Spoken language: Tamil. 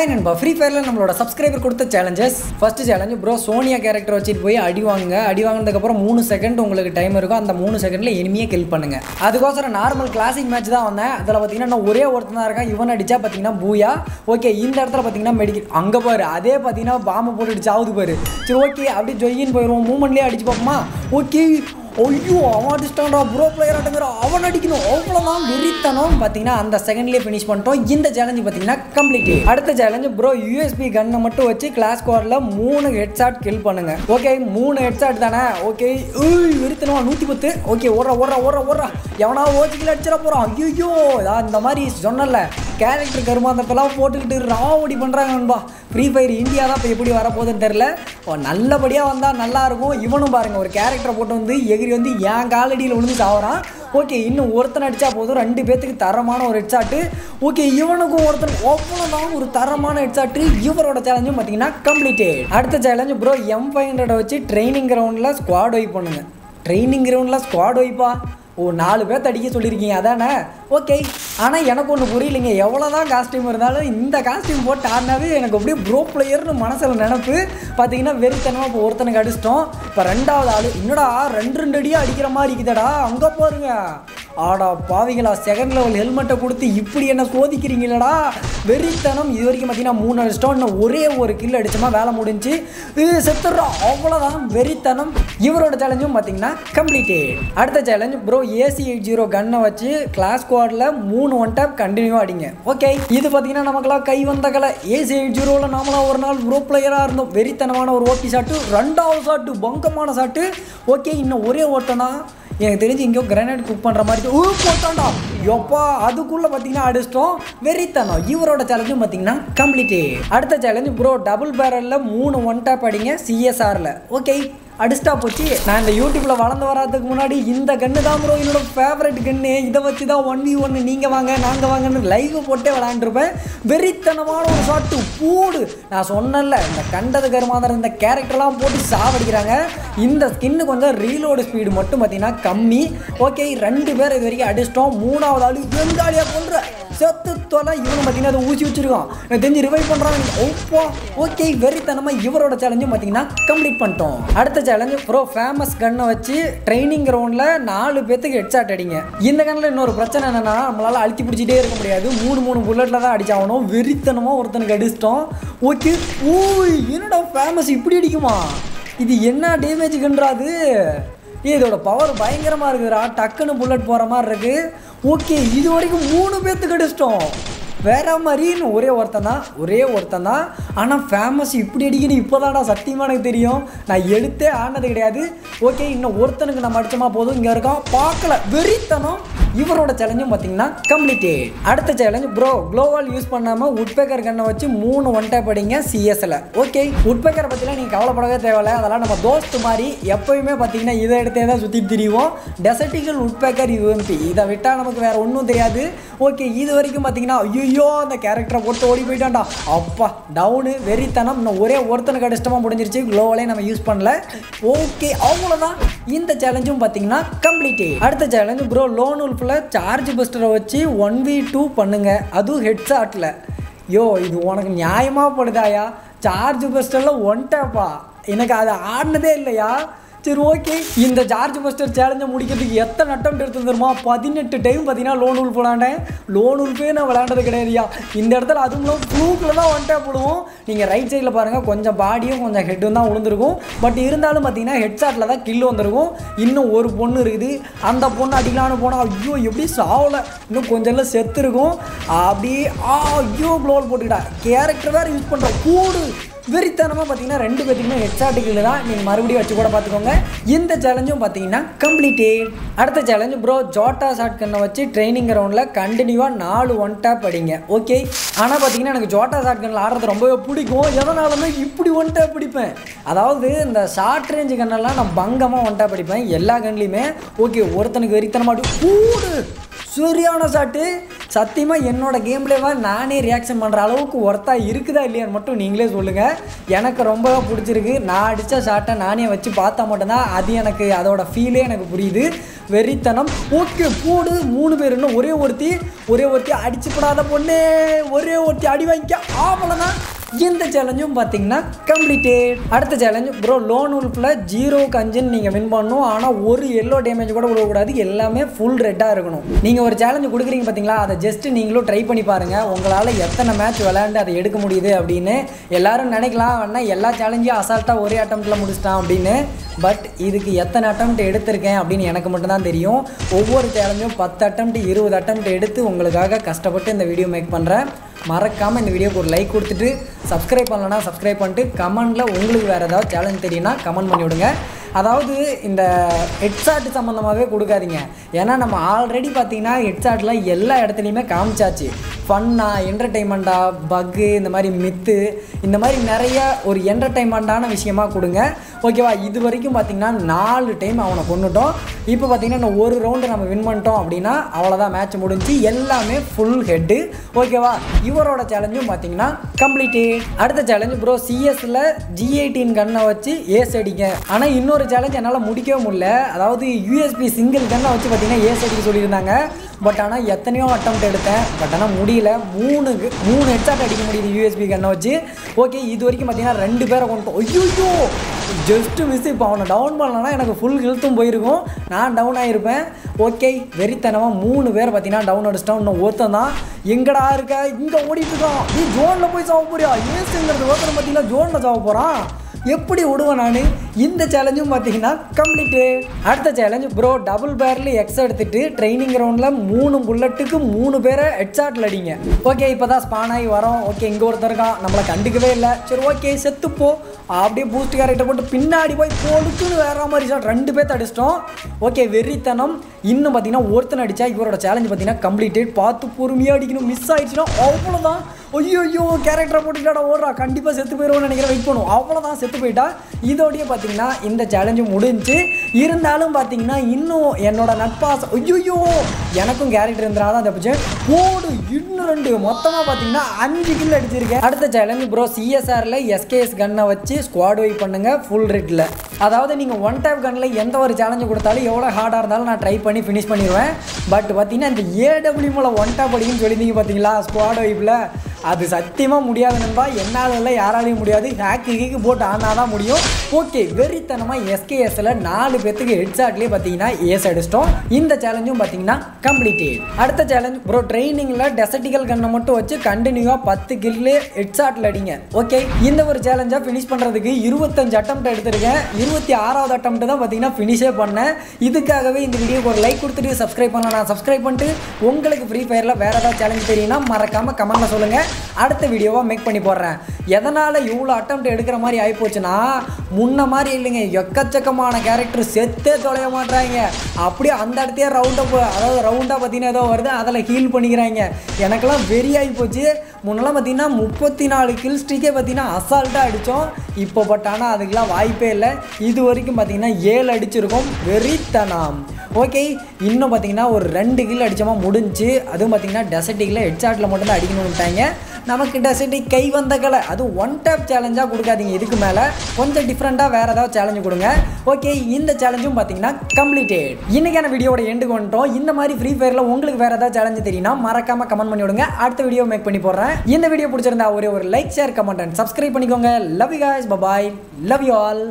ஹாய் நண்பா ஃப்ரீ ஃபயரில் நம்மளோட சப்ஸ்கிரைபர் கொடுத்த challenges first challenge bro Sonia character வச்சுட்டு போய் அடி வாங்குங்க அடி வாங்கினதுக்கப்புறம் மூணு செகண்ட் உங்களுக்கு டைம் இருக்கும் அந்த மூணு செகண்டில் எனிமையே கில் பண்ணுங்க அதுக்கோசரம் நார்மல் கிளாசிக் மேட்ச் தான் வந்தேன் அதில் பார்த்தீங்கன்னா நான் ஒரே ஒருத்தன் தான் இருக்கேன் இவன் அடிச்சா பார்த்தீங்கன்னா பூயா ஓகே இந்த இடத்துல பார்த்தீங்கன்னா மெடிக்கல் அங்கே பாரு அதே பார்த்தீங்கன்னா பாம்பை போட்டு சாவுது பாரு சரி ஓகே அப்படி ஜொய்யின்னு போயிடுவோம் மூமெண்ட்லேயே அடிச்சு பார்ப்போமா ஓகே ஐயோ அவன் அடிச்சிட்டான்டா ப்ரோ பிளேயர் ஆட்டுங்கிற அவன் அடிக்கணும் அவ்வளோதான் வெறித்தனம் பார்த்தீங்கன்னா அந்த செகண்ட்லேயே ஃபினிஷ் பண்ணிட்டோம் இந்த சேலஞ்சு பார்த்தீங்கன்னா கம்ப்ளீட் அடுத்த சேலஞ்சு ப்ரோ யூஎஸ்பி கன்னை மட்டும் வச்சு கிளாஸ் ஸ்குவாடில் மூணு ஹெட் ஷாட் கில் பண்ணுங்க ஓகே மூணு ஹெட் ஷாட் தானே ஓகே ஏய் வெறித்தனமா நூற்றி பத்து ஓகே ஓடுறா ஓடுறா ஓடுறா ஓடுறா எவனா ஓச்சிக்கில் அடிச்சிட போகிறான் ஐயோ இந்த மாதிரி சொன்னல கேரக்டர் கருமாந்தத்தெல்லாம் போட்டுக்கிட்டு ராவடி பண்ணுறாங்க நண்பா ஃப்ரீ ஃபயர் இந்தியா தான் இப்போ எப்படி வரப்போகுதுன்னு தெரில ஓ நல்லபடியாக வந்தால் நல்லா இருக்கும் இவனும் பாருங்க ஒரு கேரக்டரை போட்டு வந்து எகிரி வந்து என் காலடியில் விழுந்து சாவறான் ஓகே இன்னும் ஒருத்தன் அடித்தா போதும் ரெண்டு பேத்துக்கு தரமான ஒரு ஹெட்ஷாட்டு ஓகே இவனுக்கும் ஒருத்தன் அவ்வளோதான் ஒரு தரமான ஹெட்ஷாட்டு இவரோட சேலஞ்சும் பார்த்தீங்கன்னா கம்ப்ளீட்டட் அடுத்த challenge bro M five hundred வச்சு ட்ரைனிங் கிரவுண்டில் ஸ்குவாட் வைப் பண்ணுங்க ட்ரைனிங் கிரவுண்டில் ஸ்குவாட் வைப்பா ஓ நாலு பேர்த்த அடிக்க சொல்லியிருக்கீங்க அதானே ஓகே ஆனால் எனக்கு ஒன்று புரியலைங்க எவ்வளோ தான் காஸ்டியூம் இருந்தாலும் இந்த காஸ்டியூம் போட்டு ஆடினாவே எனக்கு அப்படியே ப்ரோ பிளேயர்னு மனசில் நினப்பு பார்த்தீங்கன்னா வெறித்தனமாக இப்போ ஒருத்தனுக்கு அடிச்சிட்டோம் இப்போ ரெண்டாவது ஆள் என்னடா ரெண்டு ரெண்டு அடியாக அடிக்கிற மாதிரி இருக்குதடா அங்கே பாருங்க ஆடா பாவிகளா செகண்ட் லெவல் ஹெல்மெட்டை கொடுத்து இப்படி என்ன சோதிக்கிறீங்களடா வெறித்தனம் இது வரைக்கும் பார்த்தீங்கன்னா மூணு அடிச்சிட்டோம் இன்னும் ஒரே ஒரு கில் அடிச்சோமா வேலை முடிஞ்சு இது செத்துடுறோம் அவ்வளோதான் வெறித்தனம் இவரோட சேலஞ்சும் பார்த்தீங்கன்னா கம்ப்ளீட்டட் அடுத்த challenge bro A C eight zero கன்னை வச்சு கிளாஸ் ஸ்குவாடில் மூணு ஒன் டேப் கண்டினியூவாக அடிங்க ஓகே இது பார்த்தீங்கன்னா நமக்கெல்லாம் கை வந்த கலை ஏசி எயிட் ஜீரோவில் நாமளாம் ஒரு நாள் ப்ரோ பிளேயராக இருந்தோம் வெறித்தனமான ஒரு ஓட்டி ஷாட்டு ரெண்டாவது ஷாட்டு பங்கமான ஷாட்டு ஓகே இன்னும் ஒரே ஓட்டம் தான் எனக்கு தெரிஞ்சு இங்கேயோ கிரானைட் குக் பண்ணுற மாதிரி ஊ போட்டான்டா எப்பா அதுக்குள்ளே பார்த்தீங்கன்னா அடிச்சிட்டோம் வெறித்தனம் இவரோட சேலஞ்சும் பார்த்தீங்கன்னா கம்ப்ளீட்டு அடுத்த சேலஞ்சு ப்ரோ டபுள் பேரலில் மூணு ஒன் டேப் அடிங்க சிஎஸ்ஆரில் ஓகே அடிச்சிட்டா போச்சு நான் இந்த யூடியூப்ல வளர்ந்து வராதுக்கு முன்னாடி இந்த கன்று தான் ப்ரோ என்னோட ஃபேவரட் கன்று இதை வச்சு தான் ஒன் வி ஒன்று நீங்கள் வாங்க நாங்கள் வாங்கன்னு லைவ் போட்டே விளையாண்டுருப்பேன் வெறித்தனமான ஒரு ஷாட்டு பூடு நான் சொன்னேன்ல இந்த கண்டது கருமாதிரம் இந்த கேரக்டர்லாம் போட்டு சாவடிக்கிறாங்க இந்த ஸ்கின்னு கொஞ்சம் ரீலோடு ஸ்பீடு மட்டும் பார்த்தீங்கன்னா கம்மி ஓகே ரெண்டு பேர் இது வரைக்கும் அடிச்சிட்டோம் மூணாவது ஆள் எங்காலியாக கொள்ற செத்து தொலை இவனும் பார்த்தீங்கன்னா அதை ஊசி வச்சிருக்கான் எனக்கு தெரிஞ்சு ரிவைவ் பண்ணுறாங்க ஓப்போ ஓகே வெறித்தனமாக இவரோட சேலஞ்சும் பார்த்தீங்கன்னா கம்ப்ளீட் பண்ணிட்டோம் அடுத்த சேலஞ்சு ப்ரோ ஃபேமஸ் கன்னை வச்சு ட்ரைனிங் கிரவுண்டில் நாலு பேத்துக்கு ஹெட்ஷாட் அடிங்க இந்த கண்ணில் இன்னொரு பிரச்சனை என்னன்னா நம்மளால் அழுத்தி பிடிச்சிட்டே இருக்க முடியாது மூணு மூணு புல்லட்டில் தான் அடிச்சாகணும் வெறித்தனமாக ஒருத்தனுக்கு அடிச்சிட்டோம் ஓகே ஓய் என்னடா ஃபேமஸ் இப்படி அடிக்குமா இது என்ன டேமேஜ் கன்றாது ஏய் இதோட பவர் பயங்கரமாக இருக்குதுடா டக்குன்னு புல்லட் போகிற மாதிரி இருக்கு ஓகே இது வரைக்கும் மூணு பேர்த்துக்கு அடிச்சிட்டோம் வேற மாதிரின்னு ஒரே ஒருத்தன் தான் ஒரே ஒருத்தன் தான் ஆனால் ஃபேமஸ் இப்படி அடிக்கணும் இப்போதான்டா சத்தியமாக எனக்கு தெரியும் நான் எடுத்தே ஆனது கிடையாது ஓகே இன்னும் ஒருத்தனுக்கு நம்ம அடிச்சோமா போதும் இங்கே இருக்கான் பார்க்கல வெறித்தனம் இவரோட சேலஞ்சும் பார்த்தீங்கன்னா கம்ப்ளீட்டட் அடுத்த சேலஞ்ச் ப்ரோ குளோவால் யூஸ் பண்ணாமல் உட்பேக்கர் கண்ணை வச்சு மூணு ஒன் டேப் அடிங்க சிஎஸ்ல ஓகே உட்பேக்கரை பற்றிலாம் நீங்கள் கவலைப்படவே தேவையில்ல அதெல்லாம் நம்ம தோஸ்து மாதிரி எப்பயுமே பார்த்தீங்கன்னா இதை எடுத்தே தான் சுற்றி திரிவோம் டெசர்டிக்கல் உட்பேக்கர் யூஎம்பி இதை விட்டால் நமக்கு வேறு ஒன்றும் தெரியாது ஓகே இது வரைக்கும் பார்த்தீங்கன்னா ஐயோ அந்த கேரக்டரை போட்டு ஓடி போயிட்டான்டா அப்பா டவுனு வெறித்தனம் இன்னும் ஒரே ஒருத்தனுக்கு அடிஷ்டமாக முடிஞ்சிருச்சு குளோவாலே நம்ம யூஸ் பண்ணல ஓகே அவ்வளோதான் இந்த சேலஞ்சும் பார்த்தீங்கன்னா கம்ப்ளீட் அடுத்த சேலஞ்சு ப்ரோ லோன் உல்ஃபில் சார்ஜ் பஸ்டரை வச்சு ஒன் வி டூ பண்ணுங்க அதுவும் ஹெட்ஷாட்டில் யோ இது உனக்கு நியாயமாக படுதாயா சார்ஜ் பஸ்டரில் ஒன் டேப்பா எனக்கு அது ஆடினதே இல்லையா சரி ஓகே இந்த ஜார்ஜ் பஸ்டர் சேலஞ்சை முடிக்கிறதுக்கு எத்தனை அட்டம் எடுத்து தருமா பதினெட்டு டைம் பார்த்தீங்கன்னா லோன் உல்ஃப் விளாண்டேன் லோன் உல்ஃபே நான் விளாண்டது கிடையாதுயா இந்த இடத்துல அதுவும் ப்ளூக்கில் தான் ஒன் டேப் விடுவோம் நீங்கள் ரைட் சைடில் பாருங்கள் கொஞ்சம் பாடியும் கொஞ்சம் ஹெட்டும் தான் விழுந்திருக்கும் பட் இருந்தாலும் பார்த்தீங்கன்னா ஹெட்ஷாட்டில் தான் கில் வந்திருக்கும் இன்னும் ஒரு பொண்ணு இருக்குது அந்த பொண்ணு அடிக்கலான்னு போனால் ஐயோ எப்படி சாவலை இன்னும் கொஞ்சம் எல்லாம் செத்து இருக்கும் அப்படியே ஆ ஐயோ க்ளோல் போட்டுக்கிட்டா கேரக்டர் வேறு யூஸ் பண்ணுற கூடு வெறித்தனமாக பார்த்தீங்கன்னா ரெண்டு பேத்துக்குமே ஹெட்ஷாட்டுகள் தான் நீங்கள் மறுபடியும் வச்சு கூட பார்த்துக்கோங்க இந்த சேலஞ்சும் பார்த்தீங்கன்னா கம்ப்ளீட்டே அடுத்த சேலஞ்சு ப்ரோ ஜோட்டா ஷாட் கண்ணை வச்சு ட்ரைனிங் கிரவுண்டில் கண்டினியூவாக நாலு ஒன் டேப் அடிங்க ஓகே ஆனால் பார்த்தீங்கன்னா எனக்கு ஜோட்டா ஷாட் கண்ணில் ஆடுறது ரொம்பவே பிடிக்கும் எதனாலுமே இப்படி ஒன் டேப் பிடிப்பேன் அதாவது இந்த ஷார்ட் ரேஞ்சு கண்ணெல்லாம் நான் பங்கமாக ஒன் டேப் அடிப்பேன் எல்லா கண்லேயுமே ஓகே ஒருத்தனுக்கு வெறித்தனமாக கூடு சரியான ஷாட்டு சத்தியமாக என்னோட கேம் பிளேவாக நானே ரியாக்ஷன் பண்ணுற அளவுக்கு ஒர்த்தா இருக்குதா இல்லையான்னு மட்டும் நீங்களே சொல்லுங்கள் எனக்கு ரொம்ப பிடிச்சிருக்கு நான் அடித்த ஷாட்டை நானே வச்சு பார்த்தா மட்டும்தான் அது எனக்கு அதோட ஃபீலே எனக்கு புரியுது வெறித்தனம் ஓகே போடு மூணு பேர் இன்னும் ஒரே ஒருத்தி ஒரே ஒருத்தி அடிச்சுப்படாத பொண்ணு ஒரே ஒருத்தி அடி வாங்கிக்க ஆவலதான் இந்த சேலஞ்சும் பார்த்தீங்கன்னா கம்ப்ளீட்டட் அடுத்த சேலஞ்ச் ப்ரோ லோன் உல்ஃபில் ஜீரோ கஞ்சுன்னு நீங்கள் வின் பண்ணணும் ஆனால் ஒரு எல்லோ டேமேஜ் கூட விடக்கூடாது எல்லாமே ஃபுல் ரெட்டாக இருக்கணும் நீங்கள் ஒரு சேலஞ்சு கொடுக்குறீங்க பார்த்தீங்களா அதை ஜஸ்ட் நீங்களும் ட்ரை பண்ணி பாருங்கள் உங்களால் எத்தனை மேட்ச் விளையாண்டு அதை எடுக்க முடியுது அப்படின்னு எல்லாரும் நினைக்கலாம் வேணா எல்லா சேலஞ்சையும் அசால்ட்டாக ஒரே அட்டம்ப்டில் முடிச்சிட்டான் அப்படின்னு பட் இதுக்கு எத்தனை அட்டம்ப்ட் எடுத்திருக்கேன் அப்படின்னு எனக்கு மட்டும்தான் தெரியும் ஒவ்வொரு சேலஞ்சும் பத்து அட்டம்ப்ட் இருபது அட்டம்ப்ட் எடுத்து உங்களுக்காக கஷ்டப்பட்டு இந்த வீடியோ மேக் பண்ணுறேன் மறக்காமல் இந்த வீடியோக்கு ஒரு லைக் கொடுத்துட்டு சப்ஸ்கிரைப் பண்ணலன்னா சப்ஸ்கிரைப் பண்ணிட்டு கமெண்டில் உங்களுக்கு வேறு ஏதாவது சேலஞ்ச் தெரியும்னா கமெண்ட் பண்ணி விடுங்க அதாவது இந்த ஹெட்ஷாட் சம்மந்தமாகவே கொடுக்காதீங்க ஏன்னா நம்ம ஆல்ரெடி பார்த்தீங்கன்னா ஹெட்ஷாட்டில் எல்லா இடத்துலையுமே காமிச்சாச்சு ஃபன்னாக என்டர்டெயின்மெண்ட்டாக பக்கு இந்த மாதிரி மித்து இந்த மாதிரி நிறைய ஒரு என்டர்டெயின்மெண்ட்டான விஷயமா கொடுங்க ஓகேவா இது வரைக்கும் பார்த்தீங்கன்னா நாலு டைம் அவனை கொண்டுட்டோம் இப்போ பார்த்தீங்கன்னா இன்னும் ஒரு ரவுண்டு நம்ம வின் பண்ணிட்டோம் அப்படின்னா அவ்வளோதான் மேட்ச் முடிஞ்சு எல்லாமே ஃபுல் ஹெட்டு ஓகேவா இவரோட சேலஞ்சும் பார்த்தீங்கன்னா கம்ப்ளீட்டு அடுத்த சேலஞ்சு ப்ரோ சிஎஸ்ல ஜி எயிட்டீன் கன்னை வச்சு ஏஸ் அடிங்க ஆனால் இன்னொரு சேலஞ்ச் என்னால் முடிக்கவே முடியல அதாவது யூஎஸ்பி சிங்கிள் கன்னை வச்சு பார்த்தீங்கன்னா ஏஸ் அடிக்க சொல்லியிருந்தாங்க பட் ஆனால் எத்தனையோ அட்டம்ப்ட் எடுத்தேன் பட் ஆனால் முடியல மூணு மூணு ஹெட்ஷாட் அடிக்க முடியுது யூஎஸ்பி கன்னை வச்சு ஓகே இது வரைக்கும் பார்த்தீங்கன்னா ரெண்டு பேரை கொண்டு ஐயோ ஜஸ்ட்டு மிஸ் இப்போ அவனை டவுன் பண்ணலன்னா எனக்கு ஃபுல் ஹெல்த்தும் போயிருக்கும் நான் டவுன் ஆகிருப்பேன் ஓகே வெறித்தனமாக மூணு பேர் பார்த்தீங்கன்னா டவுன் அடிச்சிட்டோம் இன்னும் ஒருத்தன் தான் எங்கடா இருக்க இங்கே ஓடிட்டு இருக்கான் நீ ஜோனில் போய் சாவ போறியா ஏசுங்கிறது ஒருத்தனை பார்த்தீங்கன்னா ஜோனில் சாவ போகிறான் எப்படி விடுவேன் நான் இந்த சேலஞ்சும் பார்த்தீங்கன்னா கம்ப்ளீட்டு அடுத்த challenge bro double barrel X எடுத்துட்டு ட்ரைனிங் கிரவுண்டில் மூணு புல்லட்டுக்கு மூணு பேரை ஹெட்ஷாட்டில் அடிங்க ஓகே இப்போ தான் ஸ்பான் ஆகி வரோம் ஓகே இங்கே ஒருத்தர் இருக்கான் நம்மளை கண்டுக்கவே இல்லை சரி ஓகே செத்துப்போ அப்படியே பூஸ்ட் கேரக்டர் போட்டு பின்னாடி போய் பொழுக்குன்னு வேற மாதிரி ஷாட் ரெண்டு பேர்த்த அடிச்சிட்டோம் ஓகே வெறித்தனம் இன்னும் பார்த்தீங்கன்னா ஒருத்தன் அடிச்சா இவரோட சேலஞ்ச் பார்த்தீங்கன்னா கம்ப்ளீட்டட் பார்த்து பொறுமையாக அடிக்கணும் மிஸ் ஆயிடுச்சுன்னா அவ்வளோதான் ஐயோ ஐயோ கேரக்டரை போட்டுட்டாடா ஓடுறா கண்டிப்பாக செத்து போயிடுவோம்னு நினைக்கிறேன் வெயிட் பண்ணும் அவ்வளோதான் செத்து போயிட்டா இதோடய பார்த்தீங்கன்னா இந்த சேலஞ்சு முடிஞ்சு இருந்தாலும் பார்த்தீங்கன்னா இன்னும் என்னோட நட்பாசம் ஐயோ எனக்கும் கேரக்டர் இருந்தால் தான் தப்பிச்சேன் போடு இன்னும் ரெண்டு மொத்தமாக பார்த்தீங்கன்னா அஞ்சு கில் அடிச்சிருக்கேன் அடுத்த சேலஞ்சு ப்ரோ சிஎஸ்ஆரில் எஸ்கேஎஸ் கன்னை வச்சு ஸ்குவாட் வை பண்ணுங்க ஃபுல் ரெட்டில் அதாவது நீங்கள் ஒன் டைப் கன்னில் எந்த ஒரு சேலஞ்சு கொடுத்தாலும் எவ்வளோ ஹார்டாக இருந்தாலும் நான் ட்ரை பண்ணி ஃபினிஷ் பண்ணிடுவேன் பட் பார்த்தீங்கன்னா இந்த ஏடபிள்யூமில் ஒன் டைப் அடிக்குன்னு சொல்லியிருந்தீங்க பார்த்தீங்களா ஸ்குவாட் வைப்பில் அது சத்தியமாக முடியாது நண்பா என்னால் இல்லை யாராலையும் முடியாது ஹேக்கு ஹீக்கு போட்டு ஆனால் தான் முடியும் ஓகே வெறித்தனமாக எஸ்கேஎஸ்ல நாலு பேத்துக்கு ஹெட்ஷாட்லேயே பார்த்தீங்கன்னா ஏஸ் அடிச்சிட்டோம் இந்த சேலஞ்சும் பார்த்தீங்கன்னா கம்ப்ளீட்டட் அடுத்த சேலஞ்ச் ப்ரோ ட்ரைனிங்கில் டெசர்டிக்கல் கன்னை மட்டும் வச்சு கண்டினியூவாக பத்து கில்லு ஹெட்ஷாட்டில் அடிங்க ஓகே இந்த ஒரு சேலஞ்சாக ஃபினிஷ் பண்ணுறதுக்கு இருபத்தஞ்சு அட்டம் எடுத்திருக்கேன் இருபத்தி ஆறாவது அட்டம் தான் பார்த்தீங்கன்னா ஃபினிஷே பண்ணேன் இதுக்காகவே இந்த வீடியோக்கு ஒரு லைக் கொடுத்துட்டு சப்ஸ்கிரைப் பண்ணலாம் நான் சப்ஸ்கிரைப் பண்ணிட்டு உங்களுக்கு ஃப்ரீ ஃபயரில் வேறு ஏதாவது சேலஞ்ச் தெரியும்னா மறக்காமல் கமெண்ட்டில் சொல்லுங்கள் அடுத்த வீடியோவாக மேக் பண்ணி போடுறேன் எதனால் இவ்வளோ அட்டம் எடுக்கிற மாதிரி ஆகிப்போச்சுன்னா முன்ன மாதிரி இல்லைங்க எக்கச்சக்கமான கேரக்டர் செத்தே தொலைய மாட்டாங்க அப்படியே அந்த இடத்தையே ரவுண்டப் அதாவது ரவுண்டாக பார்த்தீங்கன்னா ஏதோ வருது அதில் ஹீல் பண்ணிக்கிறாங்க எனக்கெல்லாம் வெறி ஆகி போச்சு முன்னெல்லாம் பார்த்தீங்கன்னா முப்பத்தி நாலு கில் ஸ்ட்ரீக்கே பார்த்தீங்கன்னா அசால்ட்டாக அடித்தோம் இப்போ பட் ஆனால் அதுக்கெல்லாம் வாய்ப்பே இல்லை இது வரைக்கும் பார்த்தீங்கன்னா ஏழு அடிச்சிருக்கோம் வெறித்தனம் ஓகே இன்னும் பார்த்தீங்கன்னா ஒரு ரெண்டு கில் அடித்தோமா முடிஞ்சு அதுவும் பார்த்தீங்கன்னா டெசர்ட்டிக்கில் ஹெட்ஷாட்டில் மட்டும்தான் அடிக்கணும்ட்டாங்க நமக்கு டெசர்ட்டி கை வந்த கலை அது ஒன் டேப் சேலஞ்சாக கொடுக்காதீங்க இதுக்கு மேலே கொஞ்சம் டிஃப்ரெண்ட்டாக வேறு ஏதாவது சேலஞ்சு கொடுங்க ஓகே இந்த சேலஞ்சும் பார்த்தீங்கன்னா கம்ப்ளீட்டட் இன்றைக்கான வீடியோட எண்டுக்கு வந்துட்டோம் இந்த மாதிரி ஃப்ரீ ஃபயரில் உங்களுக்கு வேறு ஏதாவது சேலஞ்சு தெரியும்னா மறக்காமல் கமெண்ட் பண்ணி விடுங்க அடுத்த வீடியோ மேக் பண்ணி போடுறேன் இந்த வீடியோ பிடிச்சிருந்தா ஒரே ஒரு like share comment and subscribe பண்ணிக்கோங்க love you guys bye bye love you all